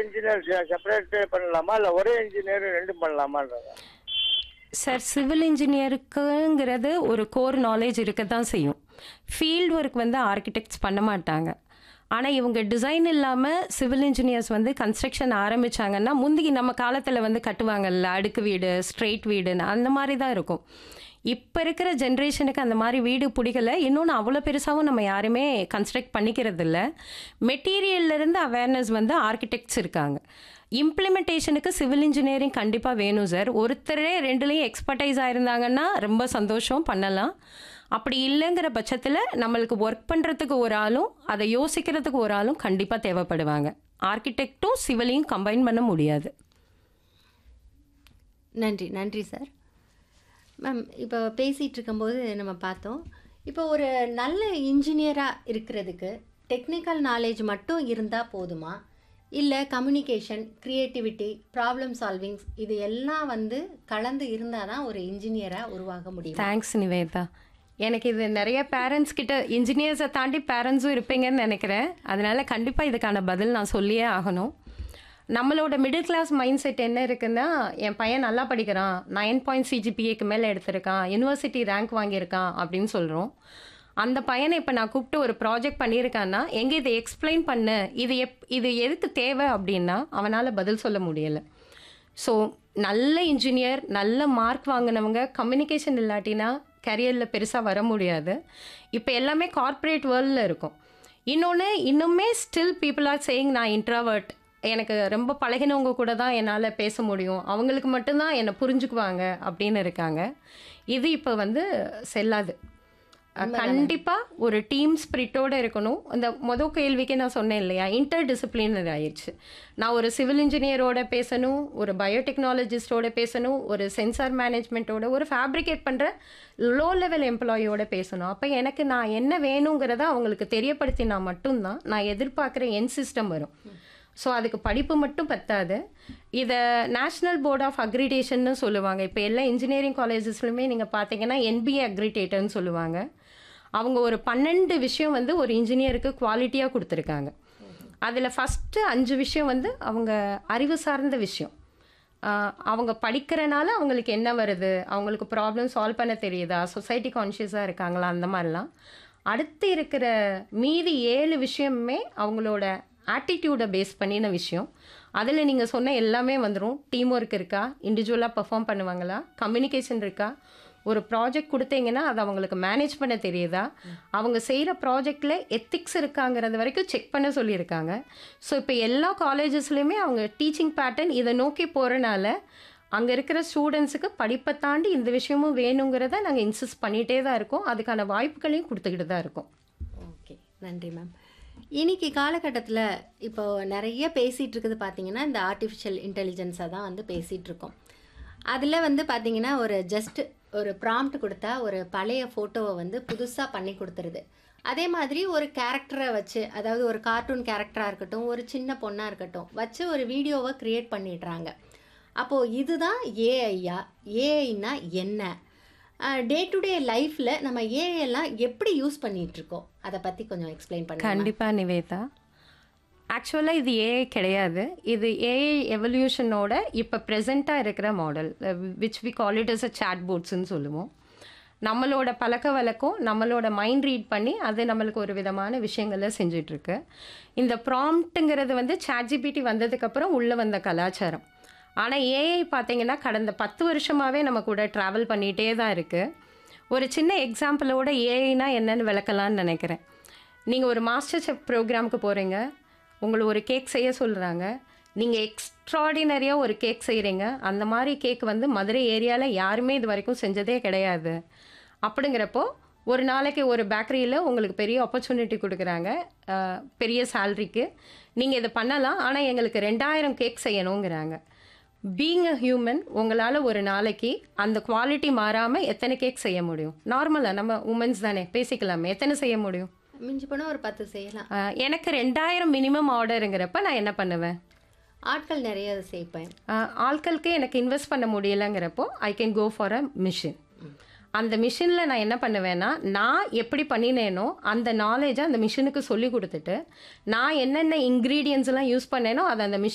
engineer separate பண்ணலாமா இல்ல ஒரே இன்ஜினியர் ரெண்டும் பண்ணலாமான்றதா சார் சிவில் இன்ஜினியருக்குங்கிறது ஒரு கோர் நாலேஜ் இருக்க தான் செய்யும் ஃபீல்ட் ஒர்க் வந்து ஆர்கிடெக்ட்ஸ் பண்ண மாட்டாங்க ஆனால் இவங்க டிசைன் இல்லாமல் சிவில் இன்ஜினியர்ஸ் வந்து கன்ஸ்ட்ரக்ஷன் ஆரம்பிச்சாங்கன்னா முந்தி நம்ம காலத்தில் வந்து கட்டுவாங்கல்ல அடுக்கு வீடு ஸ்ட்ரெயிட் வீடுன்னு அந்த மாதிரி தான் இருக்கும் இப்போ இருக்கிற ஜென்ரேஷனுக்கு அந்த மாதிரி வீடு பிடிக்கல இன்னொன்று அவ்வளோ பெருசாகவும் நம்ம யாருமே கன்ஸ்ட்ரக்ட் பண்ணிக்கிறது இல்லை மெட்டீரியல்லேருந்து அவேர்னஸ் வந்து ஆர்கிடெக்ட்ஸ் இருக்காங்க இம்ப்ளிமெண்டேஷனுக்கு சிவில் இன்ஜினியரிங் கண்டிப்பாக வேணும் சார் ஒருத்தரே ரெண்டுலேயும் எக்ஸ்பர்டைஸ் ஆயிருந்தாங்கன்னா ரொம்ப சந்தோஷம் பண்ணலாம் அப்படி இல்லைங்கிற பட்சத்தில் நம்மளுக்கு ஒர்க் பண்ணுறதுக்கு ஒரு ஆளும் அதை யோசிக்கிறதுக்கு ஒரு ஆளும் கண்டிப்பாக தேவைப்படுவாங்க ஆர்கிடெக்டும் சிவிலையும் கம்பைன் பண்ண முடியாது நன்றி நன்றி சார் மேம் இப்போ பேசிகிட்டு இருக்கும்போது நம்ம பார்த்தோம் இப்போ ஒரு நல்ல இன்ஜினியராக இருக்கிறதுக்கு டெக்னிக்கல் நாலேஜ் மட்டும் இருந்தால் போதுமா இல்லை கம்யூனிகேஷன் க்ரியேட்டிவிட்டி ப்ராப்ளம் சால்விங்ஸ் இது எல்லாம் வந்து கலந்து இருந்தால் தான் ஒரு இன்ஜினியராக உருவாக முடியும் தேங்க்ஸ் நிவேதா எனக்கு இது நிறைய பேரண்ட்ஸ் கிட்ட இன்ஜினியர்ஸை தாண்டி பேரண்ட்ஸும் இருப்பீங்கன்னு நினைக்கிறேன் அதனால கண்டிப்பாக இதுக்கான பதில் நான் சொல்லியே ஆகணும் நம்மளோட மிடில் கிளாஸ் மைண்ட் செட் என்ன இருக்குன்னா என் பையன் நல்லா படிக்கிறான் நைன் பாயிண்ட் சிஜிபிஏக்கு மேலே எடுத்திருக்கான் யூனிவர்சிட்டி ரேங்க் வாங்கியிருக்கான் அப்படின்னு சொல்கிறோம் அந்த பையனை இப்போ நான் கூப்பிட்டு ஒரு ப்ராஜெக்ட் பண்ணியிருக்கான்னா எங்கே இதை எக்ஸ்பிளைன் பண்ணு இது எப் இது எதுக்கு தேவை அப்படின்னா அவனால் பதில் சொல்ல முடியலை ஸோ நல்ல இன்ஜினியர் நல்ல மார்க் வாங்கினவங்க கம்யூனிகேஷன் இல்லாட்டினா கரியரில் பெருசாக வர முடியாது இப்போ எல்லாமே கார்ப்பரேட் வேர்ல்டில் இருக்கும் இன்னொன்று இன்னுமே ஸ்டில் பீப்புள் ஆர் சேயிங் நான் இன்ட்ராவர்ட் எனக்கு ரொம்ப பழகினவங்க கூட தான் என்னால் பேச முடியும் அவங்களுக்கு மட்டும்தான் என்னை புரிஞ்சுக்குவாங்க அப்படின்னு இருக்காங்க இது இப்போ வந்து செல்லாது கண்டிப்பாக ஒரு டீம் ஸ்பிரிட்டோட இருக்கணும் இந்த மொதல் கேள்விக்கு நான் சொன்னேன் இல்லையா இன்டர் டிசிப்ளினர் ஆயிடுச்சு நான் ஒரு சிவில் இன்ஜினியரோட பேசணும் ஒரு பயோடெக்னாலஜிஸ்டோட பேசணும் ஒரு சென்சார் மேனேஜ்மெண்ட்டோட ஒரு ஃபேப்ரிகேட் பண்ணுற லோ லெவல் எம்ப்ளாயியோட பேசணும் அப்போ எனக்கு நான் என்ன வேணுங்கிறத அவங்களுக்கு தெரியப்படுத்தினா மட்டும்தான் நான் எதிர்பார்க்குற என் சிஸ்டம் வரும் ஸோ அதுக்கு படிப்பு மட்டும் பத்தாது இதை நேஷ்னல் போர்ட் ஆஃப் அக்ரிடேஷன்னு சொல்லுவாங்க இப்போ எல்லா இன்ஜினியரிங் காலேஜஸ்லையுமே நீங்கள் பார்த்தீங்கன்னா என்பிஏ அக்ரிடேட்டர்னு சொல்லுவாங்க அவங்க ஒரு பன்னெண்டு விஷயம் வந்து ஒரு இன்ஜினியருக்கு குவாலிட்டியாக கொடுத்துருக்காங்க அதில் ஃபஸ்ட்டு அஞ்சு விஷயம் வந்து அவங்க அறிவு சார்ந்த விஷயம் ஆஹ் அவங்க படிக்கிறனால அவங்களுக்கு என்ன வருது அவங்களுக்கு ப்ராப்ளம் சால்வ் பண்ண தெரியுதா சொசைட்டி கான்ஷியஸாக இருக்காங்களா அந்த மாதிரிலாம் அடுத்து இருக்கிற மீதி ஏழு விஷயமுமே அவங்களோட ஆட்டிடியூடை பேஸ் பண்ணின விஷயம் அதில் நீங்கள் சொன்ன எல்லாமே வந்துடும் டீம் ஒர்க் இருக்கா இண்டிவிஜுவலாக பெர்ஃபார்ம் பண்ணுவாங்களா கம்யூனிகேஷன் இருக்கா ஒரு ப்ராஜெக்ட் கொடுத்தீங்கன்னா அதை அவங்களுக்கு மேனேஜ் பண்ண தெரியுதா அவங்க செய்கிற ப்ராஜெக்டில் எத்திக்ஸ் இருக்காங்கிறது வரைக்கும் செக் பண்ண சொல்லியிருக்காங்க ஸோ இப்போ எல்லா காலேஜஸ்லையுமே அவங்க டீச்சிங் பேட்டர்ன் இதை நோக்கி போகிறனால அங்கே இருக்கிற ஸ்டூடெண்ட்ஸுக்கு படிப்பை தாண்டி இந்த விஷயமும் வேணுங்கிறத நாங்கள் இன்சிஸ்ட் பண்ணிகிட்டே தான் இருக்கோம் அதுக்கான வாய்ப்புகளையும் கொடுத்துக்கிட்டு தான் இருக்கோம் ஓகே நன்றி மேம் இன்னைக்கு காலகட்டத்தில் இப்போ நிறைய பேசிகிட்டு இருக்குது பார்த்தீங்கன்னா இந்த ஆர்டிஃபிஷியல் இன்டெலிஜென்ஸை தான் வந்து பேசிகிட்டு இருக்கோம் அதில் வந்து பார்த்தீங்கன்னா ஒரு ஜஸ்ட் ஒரு ப்ராம்ப்ட் கொடுத்தா ஒரு பழைய ஃபோட்டோவை வந்து புதுசாக பண்ணி கொடுத்துருது அதே மாதிரி ஒரு கேரக்டரை வச்சு அதாவது ஒரு கார்ட்டூன் கேரக்டராக இருக்கட்டும் ஒரு சின்ன பொண்ணாக இருக்கட்டும் வச்சு ஒரு வீடியோவை க்ரியேட் பண்ணிடுறாங்க அப்போது இதுதான் ஏஐயா ஏஐனா என்ன டே டு டே லைஃப்பில் நம்ம ஏஐ எல்லாம் எப்படி யூஸ் பண்ணிட்டு இருக்கோம் அதை பற்றி கொஞ்சம் எக்ஸ்பிளைன் பண்ணுங்க கண்டிப்பாக நிவேதா ஆக்சுவலாக இது ஏஐ கிடையாது இது ஏஐ எவல்யூஷனோட இப்போ ப்ரெசண்ட்டாக இருக்கிற model which we call it as a chat போர்ட்ஸ்ன்னு சொல்லுவோம் நம்மளோட பழக்க வழக்கம் நம்மளோட மைண்ட் ரீட் பண்ணி அது நம்மளுக்கு ஒரு விதமான விஷயங்களை செஞ்சிட்ருக்கு இந்த ப்ராம்ப்ட்டுங்கிறது வந்து சாட்ஜிபிடி வந்ததுக்கப்புறம் உள்ளே வந்த கலாச்சாரம் ஆனால் ஏஐ பார்த்தீங்கன்னா கடந்த பத்து வருஷமாகவே நம்ம கூட ட்ராவல் பண்ணிகிட்டே தான் இருக்குது ஒரு சின்ன எக்ஸாம்பிளோட ஏஐனா என்னன்னு விளக்கலாம்னு நினைக்கிறேன் நீங்கள் ஒரு மாஸ்டர் செஃப் ப்ரோக்ராமுக்கு போகிறீங்க உங்களை ஒரு கேக் செய்ய சொல்கிறாங்க நீங்கள் எக்ஸ்ட்ராடினரியாக ஒரு கேக் செய்கிறீங்க அந்த மாதிரி கேக் வந்து மதுரை ஏரியாவில் யாருமே இது வரைக்கும் செஞ்சதே கிடையாது அப்படிங்கிறப்போ ஒரு நாளைக்கு ஒரு பேக்கரியில் உங்களுக்கு பெரிய ஆப்பர்ச்சுனிட்டி கொடுக்குறாங்க அஹ், பெரிய சேல்ரிக்கு நீங்கள் இதை பண்ணலாம் ஆனால் எங்களுக்கு ரெண்டாயிரம் கேக் செய்யணுங்கிறாங்க பீங் அ ஹியூமன் உங்களால் ஒரு நாளைக்கு அந்த குவாலிட்டி மாறாமல் எத்தனை கேக் செய்ய முடியும் நார்மலாக நம்ம உமன்ஸ் தானே பேசிக்கலாமே எத்தனை செய்ய முடியும் மிஞ்சி போனால் ஒரு பத்து செய்யலாம் ஆஹ் எனக்கு ரெண்டாயிரம் மினிமம் ஆர்டருங்கிறப்ப நான் என்ன பண்ணுவேன் ஆட்கள் நிறைய சேர்ப்பேன் ஆஹ் ஆட்களுக்கு எனக்கு இன்வெஸ்ட் பண்ண முடியலைங்கிறப்போ I can go for a machine அந்த மிஷினில் நான் என்ன பண்ணுவேன்னா நான் எப்படி பண்ணினேனோ அந்த நாலேஜை அந்த மிஷினுக்கு சொல்லி கொடுத்துட்டு நான் என்னென்ன இன்க்ரீடியன்ஸ் எல்லாம் யூஸ் பண்ணேனோ அதை அந்த மிஷின்